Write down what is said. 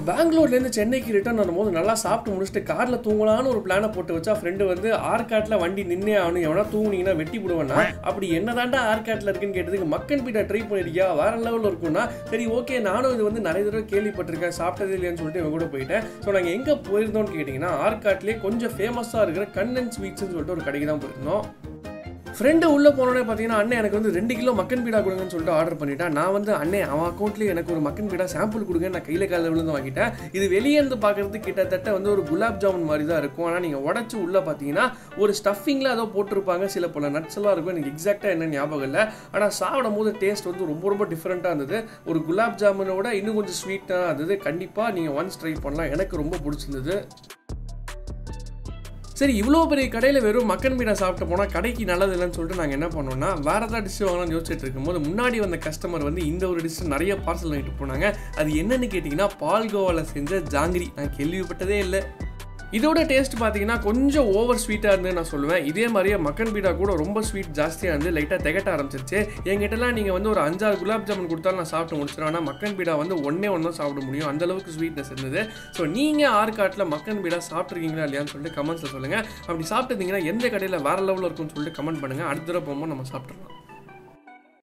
பெங்களூர்லேருந்து சென்னைக்கு ரிட்டர்ன் வரும்போது நல்லா சாப்பிட்டு முடிச்சுட்டு காரில் தூங்கலான்னு ஒரு பிளானை போட்டு வச்சா ஃப்ரெண்டு வந்து ஆர்காட்டில் வண்டி நின்னே ஆகணும் எவனா தூங்குனீங்கன்னா வெட்டி விடுவேன்னா அப்படி என்னதான்டா ஆர்காட்டில் இருக்குன்னு கேட்டதுக்கு மக்கன் பீட்டா ட்ரை பண்ணிருக்கியா வேற லெவலில் இருக்கும்னா சரி ஓகே நானும் இது வந்து நிறைய தடவை கேள்விப்பட்டிருக்கேன் சாப்பிட்டது இல்லையான்னு சொல்லிட்டு இவங்க கூட போயிட்டேன் ஸோ நாங்கள் எங்கே போயிருந்தோம்னு கேட்டிங்கன்னா ஆர்காட்லேயே கொஞ்சம் ஃபேமஸாக இருக்கிற கண்ணன் ஸ்வீட்ஸ்னு சொல்லிட்டு ஒரு கடைக்கு தான் போயிருந்தோம் ஃப்ரெண்டு உள்ளே போனோடனே பார்த்தீங்கன்னா அண்ணன் எனக்கு வந்து ரெண்டு கிலோ மக்கன் பீடா கொடுங்கன்னு சொல்லிட்டு ஆர்டர் பண்ணிட்டேன் நான் வந்து அண்ணே அவன் அக்கௌண்ட்லேயே எனக்கு ஒரு மக்கன் பீடா சாம்பிள் கொடுங்க நான் கையில் காலில் விழுந்து வாங்கிட்டேன் இது வெளியே இருந்து பார்க்கறது கிட்டத்தட்ட வந்து ஒரு குலாப் ஜாமுன் மாதிரி தான் இருக்கும் ஆனால் நீங்கள் உடச்சி உள்ளே பார்த்தீங்கன்னா ஒரு ஸ்டஃபிங்கில் ஏதோ போட்டிருப்பாங்க சில பல நட்ஸ் எல்லாம் இருக்கும் எனக்கு எக்ஸாக்டாக என்ன ஞாபகம் இல்லை ஆனால் சாப்பிடும் போது டேஸ்ட் வந்து ரொம்ப ரொம்ப டிஃப்ரெண்ட்டாக இருந்தது ஒரு குலாப் ஜாமுனோட இன்னும் கொஞ்சம் ஸ்வீட்டாக இருந்தது கண்டிப்பாக நீங்கள் ஒன்ஸ் ட்ரை பண்ணலாம் எனக்கு ரொம்ப பிடிச்சிருந்தது சரி இவ்வளோ பெரிய கடையில் வெறும் மக்கன் மீடா சாப்பிட்டு போனால் கடைக்கு நல்லது இல்லைன்னு சொல்லிட்டு நாங்கள் என்ன பண்ணோம்னா வேறு ஏதாவது டிஷ் வாங்கலாம்னு யோசிச்சுட்டு இருக்கும்போது முன்னாடி வந்த கஸ்டமர் வந்து இந்த ஒரு டிஷ் நிறைய பார்சல் வாங்கிட்டு போனாங்க அது என்னன்னு கேட்டிங்கன்னா பால்கோவாவில் செஞ்ச ஜாங்கிரி நான் கேள்விப்பட்டதே இல்லை இதோட டேஸ்ட் பார்த்தீங்கன்னா கொஞ்சம் ஓவர் ஸ்வீட்டாக இருந்து நான் சொல்லுவேன் இதே மாதிரியே மக்கன் பீடா கூட ரொம்ப ஸ்வீட் ஜாஸ்தியாக இருந்து லைட்டாக திகட்ட ஆரம்பிச்சிருச்சு என்கிட்டலாம் நீங்கள் வந்து ஒரு அஞ்சாறு குலாப் ஜாமுன் கொடுத்தாலும் நான் சாப்பிட்டு முடிச்சிடுவேன் ஆனால் மக்கன் பீடா வந்து ஒன்றே ஒன்று தான் சாப்பிட முடியும் அந்த அளவுக்கு ஸ்வீட்னஸ் இருந்தது ஸோ நீங்கள் ஆர்காட்டில் மக்கன் பீடா சாப்பிட்ருக்கீங்களா இல்லையான்னு சொல்லிட்டு கமெண்ட்ஸில் சொல்லுங்கள் அப்படி சாப்பிட்டுருந்தீங்கன்னா எந்த கடையில் வேறு லெவலில் இருக்கும்னு சொல்லிட்டு கமெண்ட் பண்ணுங்கள் அடுத்த தடவை போகும்போது நம்ம சாப்பிட்றலாம்